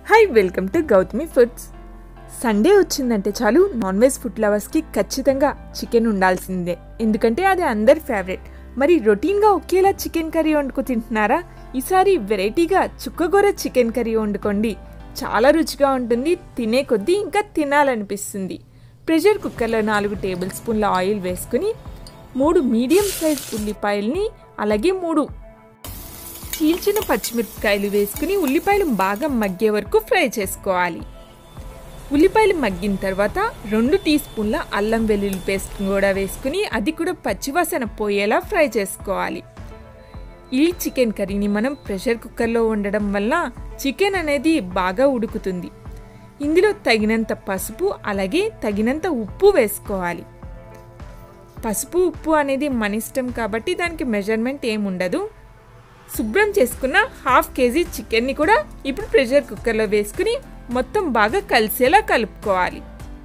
hi welcome to Gautami foods Sunday వచ్చిందంటే చాలు non veg food లవర్స్కి ఖచ్చితంగా చికెన్ ఉండాల్సిందే ఎందుకంటే అది అందరి ఫేవరెట్ మరి రొటీన్గా ఒకేలా చికెన్ కర్రీ వండుకు తింటున్నారా ఈసారి వెరైటీగా చుక్కగూర చికెన్ కర్రీ వండుకోండి చాలా రుచిగా ఉంటుంది తినే కొద్దీ ఇంకా తినాలనిపిస్తుంది ప్రెషర్ కుక్కర్లో నాలుగు టేబుల్ స్పూన్ల ఆయిల్ వేసుకుని మూడు మీడియం సైజ్ ఉల్లిపాయల్ని అలాగే మూడు చీల్చిన పచ్చిమిరపకాయలు వేసుకుని ఉల్లిపాయలు బాగా మగ్గే వరకు ఫ్రై చేసుకోవాలి ఉల్లిపాయలు మగ్గిన తర్వాత రెండు టీ స్పూన్ల అల్లం వెల్లుల్లి పేస్ట్ కూడా వేసుకుని అది కూడా పచ్చివాసన పోయేలా ఫ్రై చేసుకోవాలి ఈ చికెన్ కర్రీని మనం ప్రెషర్ కుక్కర్లో వండడం వల్ల చికెన్ అనేది బాగా ఉడుకుతుంది ఇందులో తగినంత పసుపు అలాగే తగినంత ఉప్పు వేసుకోవాలి పసుపు ఉప్పు అనేది మన ఇష్టం కాబట్టి దానికి మెజర్మెంట్ ఏమి ఉండదు శుభ్రం చేసుకున్న హాఫ్ కేజీ చికెన్ని కూడా ఇప్పుడు ప్రెషర్ కుక్కర్లో వేసుకుని మొత్తం బాగా కలిసేలా కలుపుకోవాలి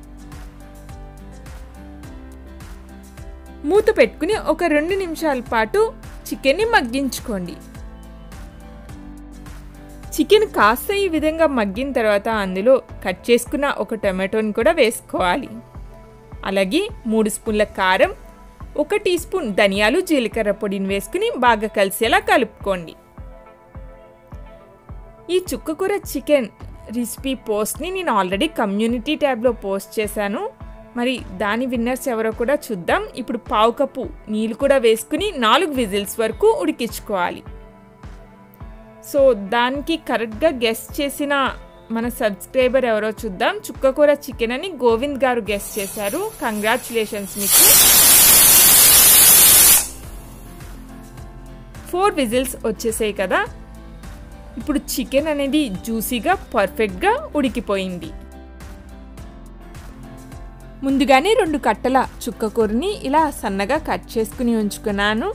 మూత పెట్టుకుని ఒక రెండు నిమిషాల పాటు చికెన్ని మగ్గించుకోండి చికెన్ కాస్త ఈ విధంగా మగ్గిన తర్వాత అందులో కట్ చేసుకున్న ఒక టమాటోని కూడా వేసుకోవాలి అలాగే మూడు స్పూన్ల కారం ఒక టీ స్పూన్ ధనియాలు జీలకర్ర పొడిని వేసుకుని బాగా కలిసేలా కలుపుకోండి ఈ చుక్కకూర చికెన్ రెసిపీ పోస్ట్ని నేను ఆల్రెడీ కమ్యూనిటీ ట్యాబ్లో పోస్ట్ చేశాను మరి దాని విన్నర్స్ ఎవరో కూడా చూద్దాం ఇప్పుడు పావు కప్పు నీళ్ళు కూడా వేసుకుని నాలుగు విజిల్స్ వరకు ఉడికించుకోవాలి సో దానికి కరెక్ట్గా గెస్ట్ చేసిన మన సబ్స్క్రైబర్ ఎవరో చూద్దాం చుక్కకూర చికెన్ అని గోవింద్ గారు గెస్ట్ చేశారు కంగ్రాచులేషన్స్ మీకు ఫోర్ విజిల్స్ వచ్చేసాయి కదా ఇప్పుడు చికెన్ అనేది జ్యూసీగా పర్ఫెక్ట్గా ఉడికిపోయింది ముందుగానే రెండు కట్టల చుక్కకూరని ఇలా సన్నగా కట్ చేసుకుని ఉంచుకున్నాను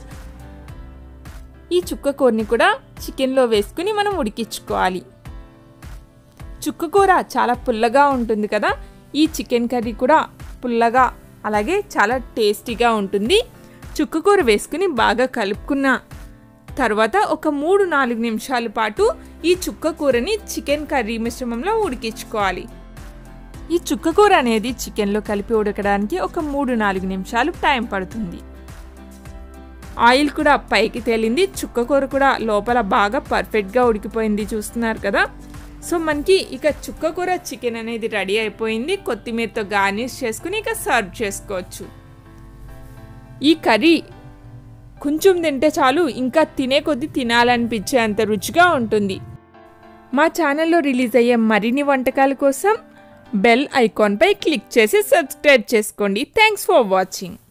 ఈ చుక్కకూరని కూడా చికెన్లో వేసుకుని మనం ఉడికించుకోవాలి చుక్కకూర చాలా పుల్లగా ఉంటుంది కదా ఈ చికెన్ కర్రీ కూడా పుల్లగా అలాగే చాలా టేస్టీగా ఉంటుంది చుక్కకూర వేసుకుని బాగా కలుపుకున్న తర్వాత ఒక మూడు నాలుగు నిమిషాల పాటు ఈ చుక్కకూరని చికెన్ కర్రీ మిశ్రమంలో ఉడికించుకోవాలి ఈ చుక్కకూర అనేది చికెన్లో కలిపి ఉడకడానికి ఒక మూడు నాలుగు నిమిషాలు టైం పడుతుంది ఆయిల్ కూడా పైకి తేలింది చుక్కకూర కూడా లోపల బాగా పర్ఫెక్ట్గా ఉడికిపోయింది చూస్తున్నారు కదా సో మనకి ఇక చుక్కకూర చికెన్ అనేది రెడీ అయిపోయింది కొత్తిమీరతో గార్నిష్ చేసుకుని ఇక సర్వ్ చేసుకోవచ్చు ఈ కర్రీ కొంచెం తింటే చాలు ఇంకా తినే కొద్దీ తినాలనిపించే అంత రుచిగా ఉంటుంది మా ఛానల్లో రిలీజ్ అయ్యే మరిన్ని వంటకాల కోసం బెల్ ఐకాన్పై క్లిక్ చేసి సబ్స్క్రైబ్ చేసుకోండి థ్యాంక్స్ ఫర్ వాచింగ్